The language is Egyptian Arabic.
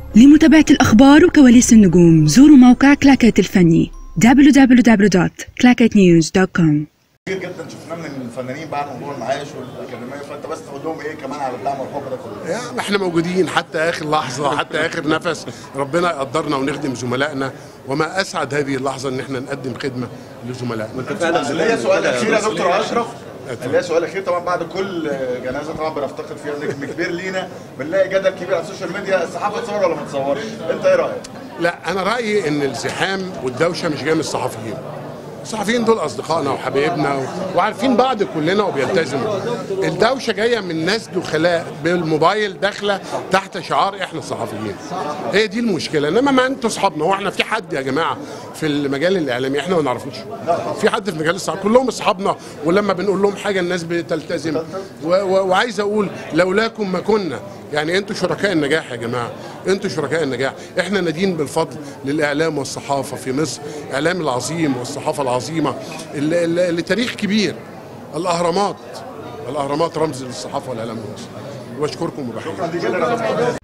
لمتابعة الأخبار وكواليس النجوم زوروا موقع كلاكيت الفني www.clacketnews.com كتير جدا شفناه من الفنانين بعد موضوع المعاش والاكاديميه فانت بس تقول لهم ايه كمان على الدعم والحب ده كله يعني احنا موجودين حتى اخر لحظه حتى اخر نفس ربنا يقدرنا ونخدم زملائنا وما اسعد هذه اللحظه ان احنا نقدم خدمه لزملائنا اللي هي سؤال اخير يا دكتور اشرف اللي هي سؤال اخير طبعا بعد كل جنازه طبعا بنفتقد فيها نجم كبير لينا بنلاقي جدل كبير على السوشيال ميديا الصحافه تصور ولا ما تصورش انت ايه رايك؟ لا انا رايي ان الزحام والدوشه مش جايه من الصحفيين الصحفيين دول اصدقائنا وحبايبنا و... وعارفين بعض كلنا وبيلتزموا الدوشه جايه من ناس دخلاء بالموبايل داخله تحت شعار احنا الصحفيين هي دي المشكله انما ما انتوا اصحابنا هو احنا في حد يا جماعه في المجال الاعلامي احنا ما نعرفوش في حد في مجال الصحافه كلهم اصحابنا ولما بنقول لهم حاجه الناس بتلتزم و... و... وعايز اقول لولاكم ما كنا يعني انتوا شركاء النجاح يا جماعه انتوا شركاء النجاح احنا نادين بالفضل للاعلام والصحافه في مصر الاعلام العظيم والصحافه العظيمه اللي, اللي اللي تاريخ كبير الاهرامات الاهرامات رمز للصحافه والاعلام في مصر واشكركم وبحييكم دي جنرال